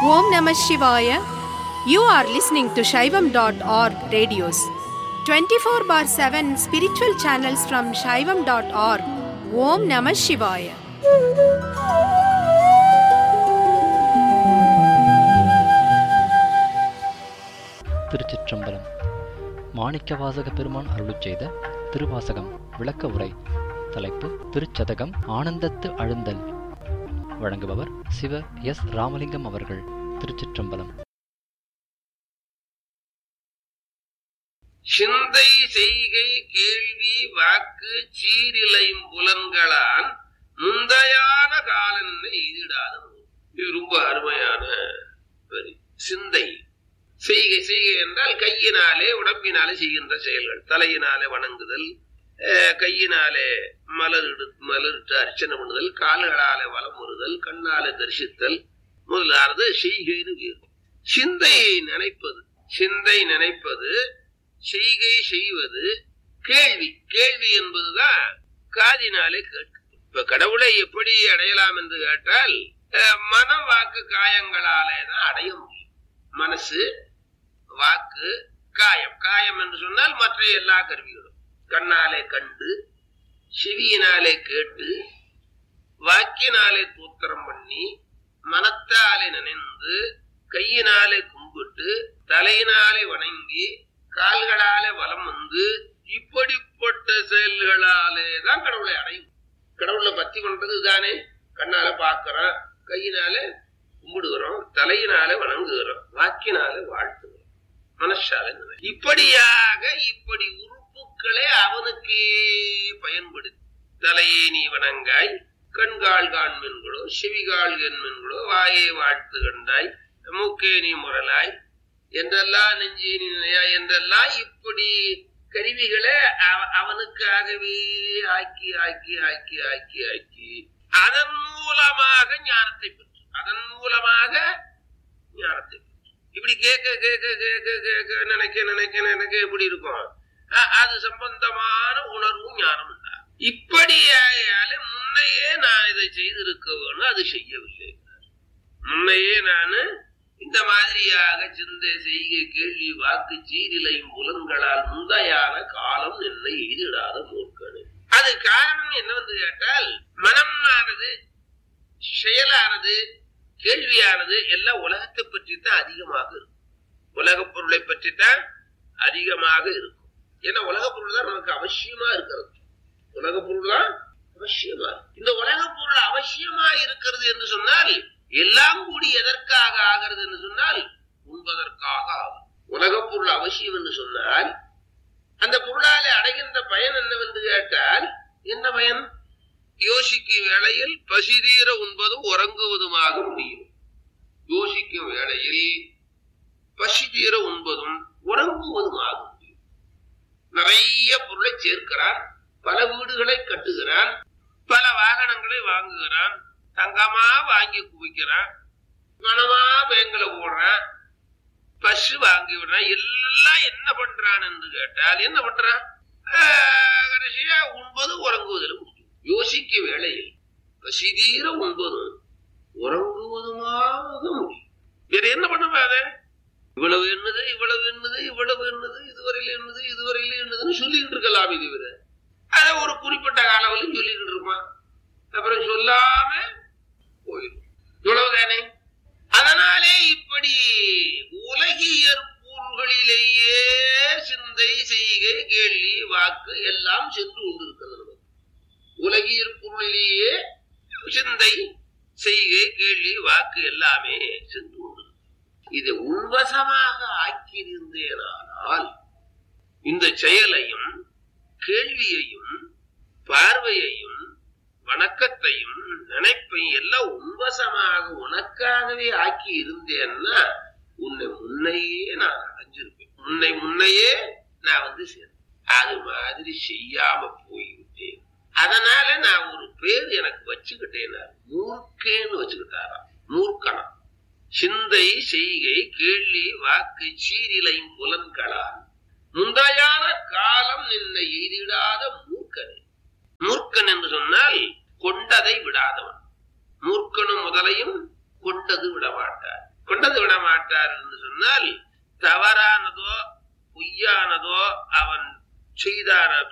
Om Namah Shivaya. You are listening to Shaivam.org radios. 24 bar 7 spiritual channels from Shaivam.org. Om Namah Shivaya. திருச்சிற்றம்பலம் மாணிக்கவாசக பெருமான் அருளிச் செய்த திருவாசகம் விளக்க உரை தலைப்பு திருச்சதகம் ஆனந்தத்து அழுந்தல் வழங்குபவர் சிவ எஸ் ராமலிங்கம் அவர்கள் திருச்சிற்றம்பலம் சிந்தை செய்கை கேள்வி வாக்கு சீரிலையும் புலன்களான் முந்தையான காலன்னை எதிடாத நூல். இது ரொம்ப அருமையான வரி சிந்தை செய்கை செய்கை என்றால் கையினாலே உடம்பினாலே செய்கின்ற செயல்கள் தலையினாலே வணங்குதல் அஹ், கையினாலே மலரிடு மலரிட்டு அர்ச்சனை பண்ணுதல் கால்களாலே வலம் வருதல் கண்ணாலே தரிசித்தல் முதலானது செய்கைன்னு பேர் சிந்தையை நினைப்பது சிந்தை நினைப்பது செய்கை செய்வது கேள்வி கேள்வி என்பதுதான் காதினாலே கேட்கும் இப்ப கடவுளை எப்படி அடையலாம் என்று கேட்டால் அஹ், மனம் வாக்கு காயங்களாலே தான் அடைய முடியும் மனசு வாக்கு காயம் காயம் என்று சொன்னால் மற்ற எல்லா கருவிகளும் கண்ணாலே கண்டு செவியினாலே கேட்டு வாக்கினாலே தூத்திரம் பண்ணி மனத்தாலே நினைந்து கையினாலே கும்பிட்டு தலையினாலே வணங்கி கால்களாலே வலம் வந்து இப்படிப்பட்ட செயல்களாலே தான் கடவுளை அடையும் கடவுளை பத்தி பண்றது தானே கண்ணால பார்க்கிறோம் கையினாலே கும்பிடுகிறோம் தலையினாலே வணங்குகிறோம் வாக்கினாலே வாழ்த்துகிறோம் மனசால நினை- இப்படியாக இப்படி உறுப்புகளே அவனுக்கே பயன்படுத்தி தலையே நீ வணங்காய் கண்கால் காண்மென்களோ செவிகால் என்மென்களோ வாயை வாழ்த்து கண்டாய் மூக்கே நீ முரலாய் என்றெல்லாம் நெஞ்சே நீ நினையாய் என்றெல்லாம் இப்படி கருவிகளை அவ- அவனுக்காகவே ஆக்கி ஆக்கி ஆக்கி ஆக்கி ஆக்கி அதன் மூலமாக ஞானத்தை பெற்று அதன் மூலமாக ஞானத்தை பெற்று இப்படி கேட்க கேட்க கேட்க கேட்க நினைக்க நினைக்க நினைக்க எப்படி இருக்கும் அ- அது சம்பந்தமான உணர்வும் ஞானம் உண்டா இப்படி ஆயால முன்னையே நான் இதை செய்திருக்க வேணும் அது செய்யவில்லை முன்னையே நான் இந்த மாதிரியாக சிந்தை செய்கை கேள்வி வாக்கு சீரிலையும் புலன்களால் முந்தையான காலம் என்னை எதிராத மூர்க்கனு அது காரணம் என்னவென்று கேட்டால் மனமானது செயலானது கேள்வியானது எல்லாம் உலகத்தை பற்றி தான் அதிகமாக இருக்கும் உலகப் பொருளை பற்றி தான் அதிகமாக இருக்கும் ஏன்னா உலகப் பொருள் தான் நமக்கு அவசியமா இருக்கிறது உலகப் பொருள் தான் அவசியமா இருக்கு. இந்த உலகப் பொருள் அவசியமா இருக்கிறது என்று சொன்னால் எல்லாம் கூடி எதற்காக ஆகிறது என்று சொன்னால் உண்பதற்காக ஆகும் உலகப் பொருள் அவசியம் என்று சொன்னால் அந்த பொருளாலே அடைகின்ற பயன் என்னவென்று கேட்டால் என்ன பயன் யோசிக்கும் வேளையில் பசிதீர உண்பதும் உறங்குவதுமாக முடியும் யோசிக்கும் வேளையில் பசிதீர உண்பதும் உறங்குவதுமாக முடியும் நிறைய பொருளை சேர்க்கிறான் பல வீடுகளை கட்டுகிறான் பல வாகனங்களை வாங்குகிறான் தங்கமா வாங்கி குவிக்கிறான் பணமா பேங்க்ல போடுறான் பஸ் வாங்கி விடுறான் எல்லாம் என்ன பண்றான் என்று கேட்டால் என்ன பண்றான் ஆஹ், கடைசியா உண்பது உறங்குவதில் முடியும் யோசிக்க வேளையில் பசிதீர உண்பதும் உறங்குவதுமாக முடியும் வேற என்ன பண்ணாத இவ்வளவு என்னது இவ்வளவு என்னது இவ்வளவு என்னது இதுவரையில என்னது இதுவரையில என்னதுன்னு சொல்லிக்கிட்டு இருக்கலாம் இது விட அத ஒரு குறிப்பிட்ட காலவரையும் சொல்லிக்கிட்டு இருப்பான் அப்புறம் சொல்லாம போயிடும் இவ்வளவுதானே அதனாலே இப்படி உலகியற் பொருள்களிலேயே சிந்தை செய்கை கேள்வி வாக்கு எல்லாம் சென்று கொண்டிருக்கிறது நமக்கு உலகியற் பொருளிலேயே சிந்தை செய்கை கேள்வி வாக்கு எல்லாமே சென்று கொண்டிருக்கிறது இதை உன்வசமாக ஆக்கியிருந்தேனானால் இந்த செயலையும் கேள்வியையும் பார்வையையும் வணக்கத்தையும் நினைப்பையும் எல்லாம் உன்வசமாக உனக்காகவே ஆக்கி இருந்தேன்னா உன்னை முன்னையே நான் அடைஞ்சிருப்பேன் உன்னை முன்னையே நான் வந்து சேர்ந்தேன் அது மாதிரி செய்யாம போய்விட்டேன் அதனால நான் ஒரு பேர் எனக்கு வச்சுக்கிட்டேன் மூர்க்கேன்னு வச்சுக்கிட்டாராம் மூர்க்கனம் சிந்தை செய்கை கேள்வி வாக்கு சீரிலையும் புலன்களால் முந்தையான காலம் நின்னை எய்திடாத மூர்க்கனே மூர்க்கன் என்று சொன்னால் கொண்டதை விடாதவன் மூர்க்கனும் முதலையும் கொண்டது விடமாட்டார் கொண்டது விட மாட்டார் என்று சொன்னால் தவறானதோ பொய்யானதோ அவன் செய்தான